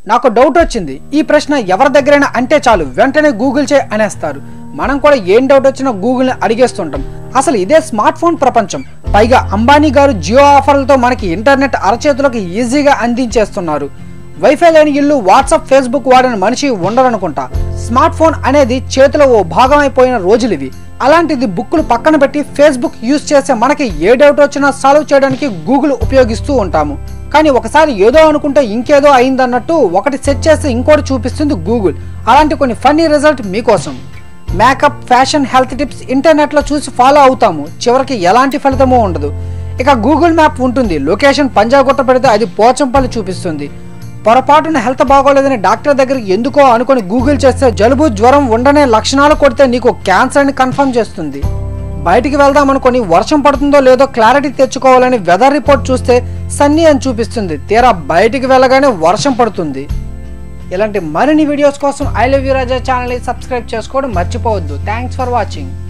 నాకు డౌట్ వచ్చింది ఈ ప్రశ్న ఎవరి దగ్గరైనా అంటే చాలు వెంటనే గూగుల్ చే అనేస్తారు మనం కూడా ఏం డౌట్ వచ్చినా గూగుల్ని అడిగేస్తుంటాం అసలు ఇదే స్మార్ట్ ఫోన్ ప్రపంచం పైగా అంబానీ గారు జియో ఆఫర్లతో మనకి ఇంటర్నెట్ అరచేతులకు ఈజీగా అందించేస్తున్నారు వైఫై లేని ఇల్లు వాట్సాప్ ఫేస్బుక్ వాడిన మనిషి ఉండరనుకుంటా స్మార్ట్ ఫోన్ అనేది చేతిలో ఓ భాగం అయిపోయిన రోజులు ఇవి అలాంటిది బుక్కులు పక్కన పెట్టి ఫేస్బుక్ యూజ్ చేసే మనకి ఏ డౌట్ వచ్చినా సాల్వ్ చేయడానికి గూగుల్ ఉపయోగిస్తూ ఉంటాము కానీ ఒకసారి ఏదో అనుకుంటే ఇంకేదో అయిందన్నట్టు ఒకటి సెట్ చేస్తే ఇంకోటి చూపిస్తుంది గూగుల్ అలాంటి కొన్ని ఫన్నీ రిజల్ట్ మీకోసం మేకప్ ఫ్యాషన్ హెల్త్ టిప్స్ ఇంటర్నెట్లో చూసి ఫాలో అవుతాము చివరికి ఎలాంటి ఫలితమూ ఉండదు ఇక గూగుల్ మ్యాప్ ఉంటుంది లొకేషన్ పంజాగుట్ట పెడితే అది పోచంపల్లి చూపిస్తుంది పొరపాటున హెల్త్ బాగోలేదని డాక్టర్ దగ్గరికి ఎందుకో అనుకొని గూగుల్ చేస్తే జలుబు జ్వరం ఉండనే లక్షణాలు కొడితే నీకు క్యాన్సర్ అని కన్ఫర్మ్ చేస్తుంది బయటికి వెళ్దాం అనుకొని వర్షం పడుతుందో లేదో క్లారిటీ తెచ్చుకోవాలని వెదర్ రిపోర్ట్ చూస్తే సన్నీ అని చూపిస్తుంది తీరా బయటికి వెళ్ళగానే వర్షం పడుతుంది ఇలాంటి మరిన్ని వీడియోస్ కోసం ఐ లవ్ యూ రాజా ఛానల్ని సబ్స్క్రైబ్ చేసుకోవడం మర్చిపోవద్దు థ్యాంక్స్ ఫర్ వాచింగ్